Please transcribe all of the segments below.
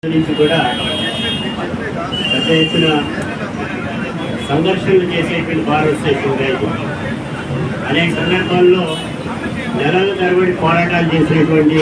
నుంచి కూడా పెద్ద ఎత్తున సంఘర్షణలు చేసేటువంటి బార్ వస్తాయి ఉన్నాయి అనేక సందర్భాల్లో నెలల తరబడి పోరాటాలు చేసేటువంటి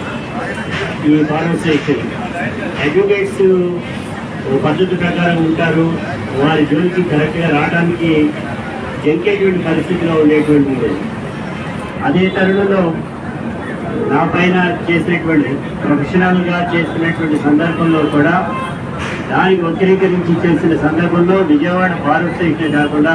ఈ బార్ స్టేషన్ అడ్వకేట్స్ ఓ పద్ధతి ప్రకారం ఉంటారు వారి జోలికి కరెక్ట్గా రావడానికి జంకేటువంటి పరిస్థితిలో ఉండేటువంటి అదే తరుణంలో నా పైన చేసినటువంటి ప్రొఫెషనల్గా చేస్తున్నటువంటి సందర్భంలో కూడా దానికి వక్రీకరించి చేసిన సందర్భంలో విజయవాడ బార్ స్టేషన్ కాకుండా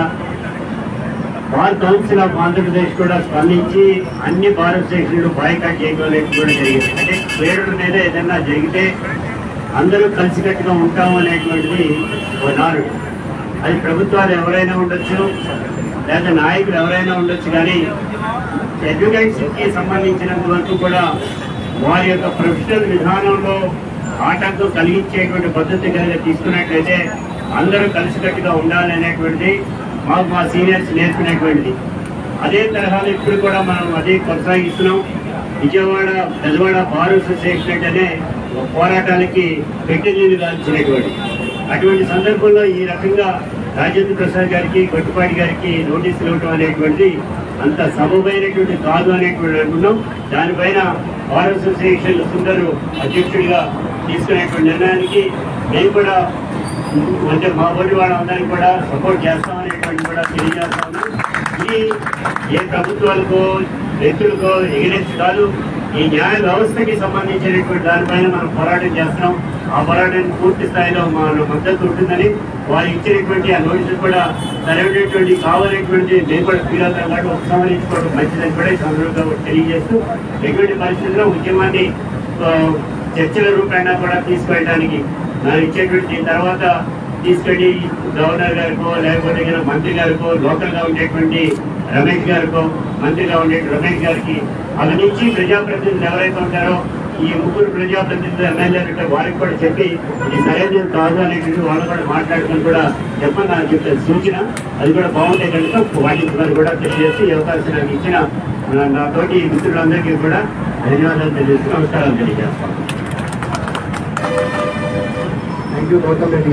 బార్ కౌన్సిల్ ఆఫ్ ఆంధ్రప్రదేశ్ కూడా స్పందించి అన్ని బార్ స్టేషన్లు బాయ్కాట్ చేయడం కూడా జరిగింది అంటే పేరుడు మీద ఏదైనా జరిగితే అందరూ కలిసికట్టుగా ఉంటాము అనేటువంటిది ఒక నాడు అది ప్రభుత్వాలు ఎవరైనా ఉండొచ్చు లేదా నాయకులు ఎవరైనా ఉండొచ్చు కానీ ఎడ్యుకేషన్కి సంబంధించినంత వరకు కూడా వారి యొక్క ప్రొఫెషనల్ విధానంలో ఆటంకం కలిగించేటువంటి పద్ధతి కనుక తీసుకున్నట్లయితే అందరూ కలిసికట్టుగా ఉండాలి అనేటువంటిది మాకు మా సీనియర్స్ నేర్పినటువంటిది అదే తరహాలో ఇప్పుడు కూడా మనం అదే కొనసాగిస్తున్నాం విజయవాడ పెదవాడ బార్ అసోసియేషన్ అంటేనే ఒక పోరాటానికి పెట్టినది కాల్చినటువంటి అటువంటి సందర్భంలో ఈ రకంగా రాజేంద్ర ప్రసాద్ గారికి గొట్టుపాటి గారికి నోటీసులు ఇవ్వటం అనేటువంటిది అంత సబబైనటువంటి కాదు అనేటువంటి అనుకున్నాం దానిపైన బార్ అసోసియేషన్ సుందరు అధ్యక్షుడిగా తీసుకునేటువంటి నిర్ణయానికి మేము కూడా అంటే మా బోటి వాళ్ళందరికీ కూడా సపోర్ట్ చేస్తామనేటువంటి కూడా తెలియజేస్తా ఉన్నాం ఇది ఏ ప్రభుత్వాలకో వ్యక్తులకో ఎగిరెన్స్ కాదు ఈ న్యాయ వ్యవస్థకి సంబంధించినటువంటి దానిపైన మనం పోరాటం చేస్తున్నాం ఆ పోరాటానికి పూర్తి స్థాయిలో మన మద్దతు ఉంటుందని వారు ఇచ్చినటువంటి ఆ నోటీసులు కూడా సరైనటువంటి కావాలనేటువంటి మేము కూడా ఫీల్ అవుతాం కాబట్టి ఉపసంహరించుకోవడం మంచిదని కూడా ఈ సందర్భంగా తెలియజేస్తూ ఎటువంటి పరిస్థితుల్లో ఉద్యమాన్ని ఆ, చర్చల రూపేణా కూడా తీసుకెళ్ళడానికి నాకు ఇచ్చేటువంటి దీని తర్వాత తీసుకెళ్ళి గవర్నర్ గారికో లేకపోతే కనుక మంత్రి గారికో లోకల్ గా ఉండేటువంటి రమేష్ గారికో మంత్రిగా ఉండే రమేష్ గారికి అవి నుంచి ప్రజాప్రతినిధులు ఎవరైతే ఉంటారో ఈ ముగ్గురు ప్రజాప్రతినిధులు ఎమ్మెల్యేలు వారికి కూడా చెప్పి ఇది సరైనది కాదు అనేటువంటి వాళ్ళు కూడా మాట్లాడుకుని కూడా చెప్పని నాకు చెప్పే సూచన అది కూడా బాగుంటే కనుక వాటిని కూడా తెలియజేసి ఈ అవకాశం నాకు ఇచ్చిన నా- నాతోటి మిత్రులందరికీ కూడా ధన్యవాదాలు తెలియజేస్తూ నమస్కారాలు తెలియజేస్తాను థ్యాంక్ యూ గౌతమ్ రెడ్డి